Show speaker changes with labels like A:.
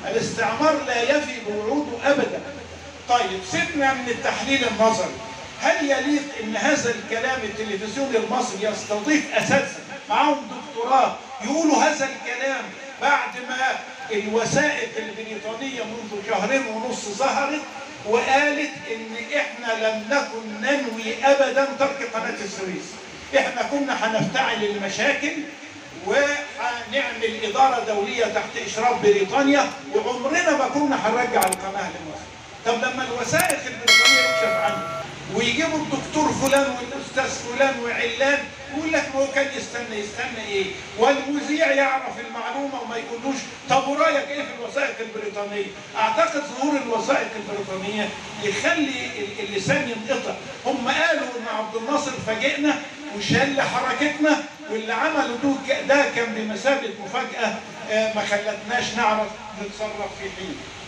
A: الاستعمار لا يفي بوعوده ابدا طيب سيبنا من التحليل النظري هل يليق ان هذا الكلام التلفزيون المصري يستضيف اساتذه معاهم دكتوراه يقولوا هذا الكلام بعد ما الوثائق البريطانيه منذ شهرين ونص ظهرت وقالت ان احنا لم نكن ننوي ابدا ترك قناه السويس احنا كنا هنفتعل المشاكل وهنعمل اداره دوليه تحت اشراف بريطانيا وعمرنا ما كنا هنرجع القناه لمصر طب لما الوثائق البريطانيه يكشف عنها ويجيبوا الدكتور فلان والاستاذ فلان وعلان يقول لك ما هو كان يستنى يستنى ايه؟ والمذيع يعرف المعلومه وما يقولوش طب ورايك ايه في الوثائق البريطانيه؟ اعتقد ظهور الوثائق البريطانيه يخلي اللسان ينقطع، هم قالوا ان عبد الناصر فاجئنا وشل حركتنا واللي عملوا ده كان بمثابه مفاجاه ما خلتناش نعرف نتصرف في حين.